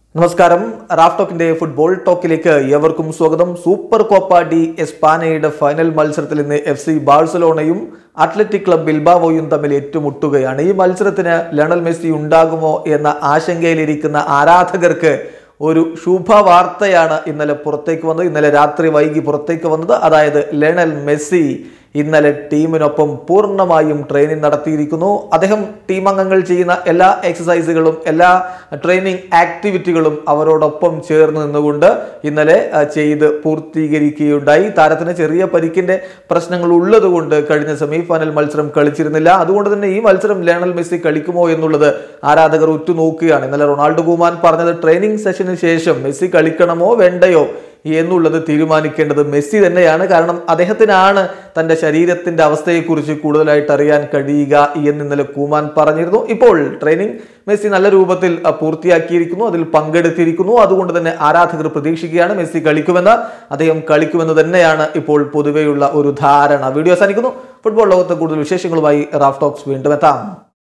നമസ്കാരം Raf ടോക്കിന്റെ football ടോക്കിലേക്ക് ഏവർക്കും സ്വാഗതം സൂപ്പർ കോപ്പ ഡി എസ്പാനയുടെ ഫൈനൽ മത്സരത്തിൽ ഇന്ന് എഫ് സി ബാഴ്സലോണയും അത്ലറ്റിക് ക്ലബ് ബിൽബാവോയും തമ്മിൽ ഏറ്റുമുട്ടുകയാണ് ഈ മത്സരത്തിന് ലണൽ മെസ്സി ഉണ്ടാകുമോ എന്ന ആശങ്കയിലിരിക്കുന്ന ആരാധകർക്ക് ഒരു ശുഭവാർത്തയാണ് ഇന്നലെ പുറത്തേക്ക് വന്നത് ഇന്നലെ രാത്രി വൈകി പുറത്തേക്ക് വന്നത് അതായത് ലണൽ മെസ്സി ഇന്നലെ ടീമിനൊപ്പം പൂർണ്ണമായും ട്രെയിനിങ് നടത്തിയിരിക്കുന്നു അദ്ദേഹം ടീം അംഗങ്ങൾ ചെയ്യുന്ന എല്ലാ എക്സസൈസുകളും എല്ലാ ട്രെയിനിങ് ആക്ടിവിറ്റികളും അവരോടൊപ്പം ചേർന്ന് നിന്നുകൊണ്ട് ഇന്നലെ ആ, ചെയ്ത് പൂർത്തീകരിക്കുകയുണ്ടായി താരത്തിന് ചെറിയ പരിക്കിന്റെ പ്രശ്നങ്ങൾ ഉള്ളതുകൊണ്ട് കഴിഞ്ഞ സെമി ഫൈനൽ മത്സരം കളിച്ചിരുന്നില്ല അതുകൊണ്ട് തന്നെ ഈ മത്സരം ലയണൽ മെസ്സി കളിക്കുമോ എന്നുള്ളത് ആരാധകർ ഉറ്റുനോക്കുകയാണ് ഇന്നലെ റൊണാൾഡോ കുമാൻ പറഞ്ഞത് ട്രെയിനിങ് സെഷന് ശേഷം മെസ്സി കളിക്കണമോ വേണ്ടയോ എന്നുള്ളത് തീരുമാനിക്കേണ്ടത് മെസ്സി തന്നെയാണ് കാരണം അദ്ദേഹത്തിനാണ് തന്റെ ശരീരത്തിന്റെ അവസ്ഥയെക്കുറിച്ച് കൂടുതലായിട്ട് അറിയാൻ കഴിയുക എന്ന് ഇന്നലെ കൂമാൻ പറഞ്ഞിരുന്നു ഇപ്പോൾ ട്രെയിനിങ് മെസ്സി നല്ല രൂപത്തിൽ അഹ്, പൂർത്തിയാക്കിയിരിക്കുന്നു അതിൽ പങ്കെടുത്തിരിക്കുന്നു അതുകൊണ്ട് തന്നെ ആരാധകർ പ്രതീക്ഷിക്കുകയാണ് മെസ്സി കളിക്കുമെന്ന് അദ്ദേഹം കളിക്കുമെന്ന് തന്നെയാണ് ഇപ്പോൾ പൊതുവെയുള്ള ഒരു ധാരണ വീഡിയോ അവസാനിക്കുന്നു ഫുട്ബോൾ ലോകത്തെ കൂടുതൽ വിശേഷങ്ങളുമായി റാഫ് ടോക്സ് വീണ്ടും എത്താം